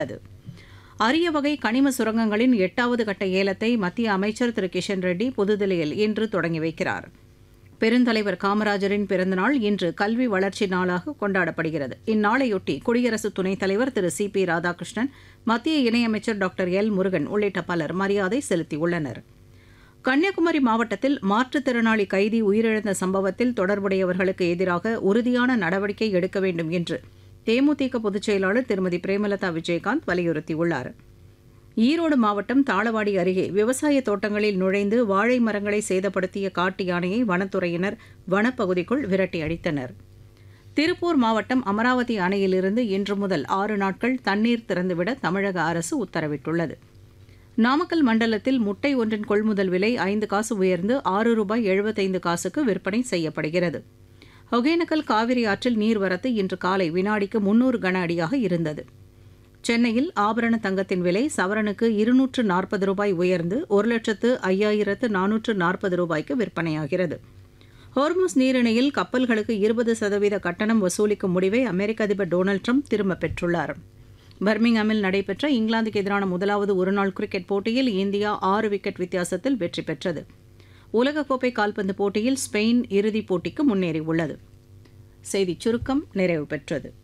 உள்ளது அரிய வகை கனிம சுரங்கங்களின் எட்டாவது கட்ட ஏலத்தை மத்திய அமைச்சர் திரு கிஷன் ரெட்டி புதுதில்லியில் இன்று தொடங்கி வைக்கிறார் பெருந்தலைவர் காமராஜரின் பிறந்தநாள் இன்று கல்வி வளர்ச்சி நாளாக கொண்டாடப்படுகிறது இந்நாளையொட்டி குடியரசு துணைத் தலைவர் திரு சி பி ராதாகிருஷ்ணன் மத்திய இணையமைச்சர் டாக்டர் எல் முருகன் உள்ளிட்ட பலர் மரியாதை செலுத்தியுள்ளனர் கன்னியாகுமரி மாவட்டத்தில் மாற்றுத்திறனாளி கைதி உயிரிழந்த சம்பவத்தில் தொடர்புடையவர்களுக்கு எதிராக உறுதியான நடவடிக்கை எடுக்க வேண்டும் என்று தேமுதிக பொதுச் செயலாளர் திருமதி பிரேமலதா விஜயகாந்த் வலியுறுத்தியுள்ளார் ஈரோடு மாவட்டம் தாளவாடி அருகே விவசாய தோட்டங்களில் நுழைந்து வாழை மரங்களை சேதப்படுத்திய காட்டு யானையை வனத்துறையினர் வனப்பகுதிக்குள் விரட்டி அடித்தனர் திருப்பூர் மாவட்டம் அமராவதி அணையிலிருந்து இன்று முதல் ஆறு நாட்கள் தண்ணீர் திறந்துவிட தமிழக அரசு உத்தரவிட்டுள்ளது நாமக்கல் மண்டலத்தில் முட்டை ஒன்றின் கொள்முதல் விலை ஐந்து காசு உயர்ந்து ஆறு ரூபாய் எழுபத்தைந்து காசுக்கு விற்பனை செய்யப்படுகிறது ஒகேனக்கல் காவிரி ஆற்றில் நீர்வரத்து இன்று காலை வினாடிக்கு முன்னூறு கன அடியாக இருந்தது சென்னையில் ஆபரண தங்கத்தின் விலை சவரனுக்கு இருநூற்று நாற்பது ரூபாய் உயர்ந்து ஒரு லட்சத்து ஐயாயிரத்து நானூற்று நாற்பது ரூபாய்க்கு விற்பனையாகிறது ஹோர்முஸ் நீரிணையில் கப்பல்களுக்கு இருபது சதவீத கட்டணம் வசூலிக்கும் முடிவை அமெரிக்க அதிபர் டொனால்டு ட்ரம்ப் திரும்பப் பெற்றுள்ளார் பர்மிங்ஹாமில் நடைபெற்ற இங்கிலாந்துக்கு எதிரான முதலாவது ஒருநாள் கிரிக்கெட் போட்டியில் இந்தியா ஆறு விக்கெட் வித்தியாசத்தில் வெற்றி பெற்றது உலகக்கோப்பை கால்பந்து போட்டியில் ஸ்பெயின் இறுதிப் போட்டிக்கு முன்னேறியுள்ளது செய்திச் சுருக்கம் நிறைவு பெற்றது